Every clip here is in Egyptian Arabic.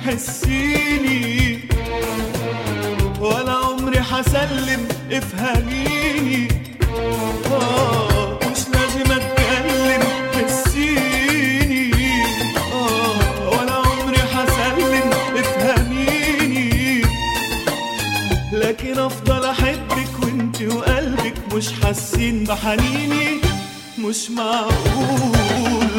حسيني ولا عمري حسلم افهميني آه مش لازم اتكلم حسيني آه ولا عمري حسلم افهميني لكن افضل احبك وانت وقلبك مش حاسين بحنيني مش معقول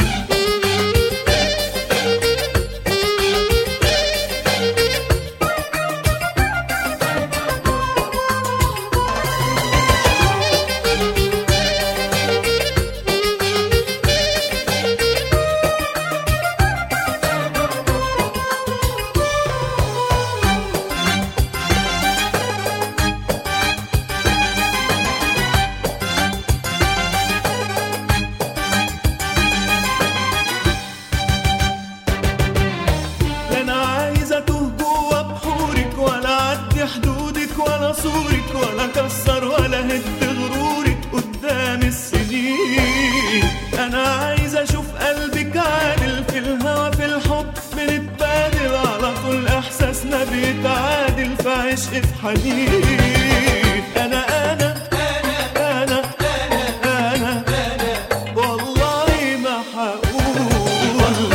لا انا عايز اتوه جوا بحورك ولا اعدي حدودك ولا صورك ولا اكسر ولا هد غرورك قدام السنين انا عايز اشوف قلبك عادل في الهوى في الحب بنتبادل على طول احساسنا بيتعادل في عشق في حنين انا انا انا انا والله ما هقول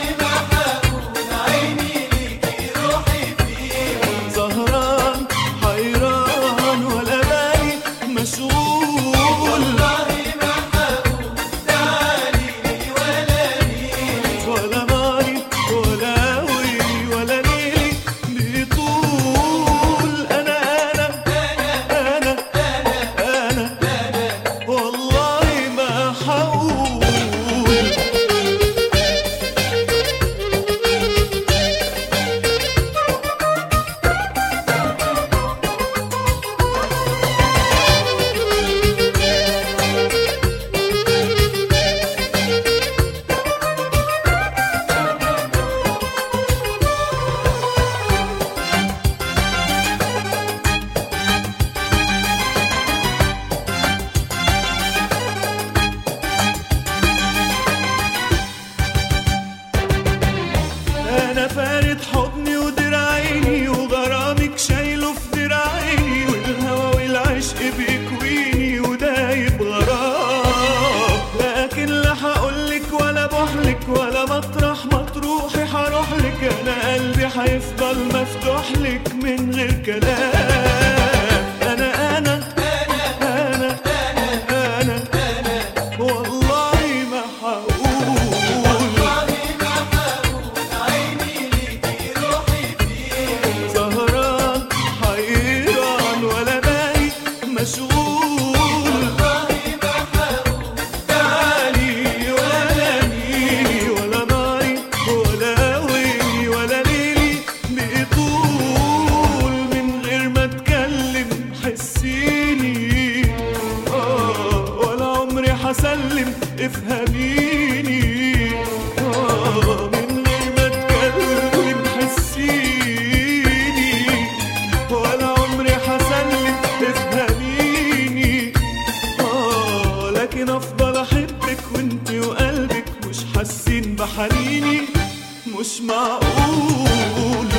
سهران حيران ولا بالي مشغول ولا ناري ولا ويلي ولا ليلي بيطول انا انا انا انا والله ما حقول انا فارد حضني ودراعيني وغرامك شايله في دراعيني والهوى والعشق بيكويني ودايب غرام لكن لا هقولك ولا بحلك ولا مطرح ما تروحي هروحلك انا قلبي هيفضل مفتوح لك من غير كلام انا انا انا انا والله ما هقول سهران حيران ولا بالي مشغول بالي ولا نيلي ولا ناري ولا ويلي ولا ليلي بيطول من غير ما اتكلم حسيني آه ولا عمري حسلم افهميني آه من غير ما اتكلم حسيني ولا عمري حسلم تفهميني آه لكن افضل احبك وانت وقلبك مش حاسين بحنيني مش معقول